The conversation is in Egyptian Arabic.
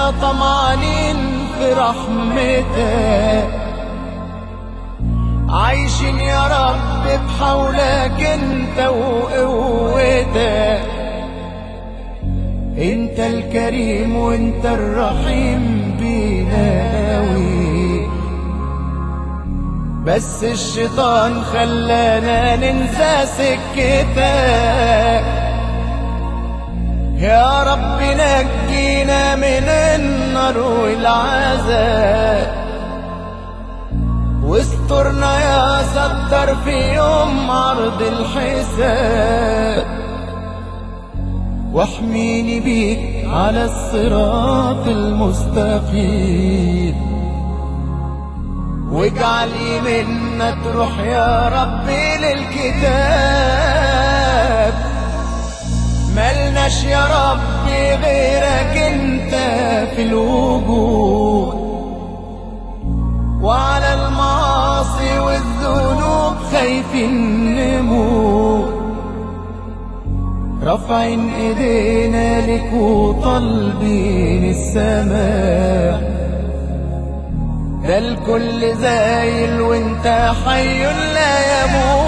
احنا طمعانين في رحمتك عايشين يا رب بحولك انت وقوتك انت الكريم وانت الرحيم بينا قوي بس الشيطان خلانا ننسى سكتك يا رب نجينا من النار والعذاب واسترنا يا ستر في يوم عرض الحساب واحميني بيك على الصراط المستقيم واجعل يمنا تروح يا ربي للكتاب ملناش يا ربي غيرك انت في الوجود وعلى المعاصي والذنوب خايفين نموت رافعين ايدينا لك وطالبين السماء ده الكل زايل وانت حي لا يموت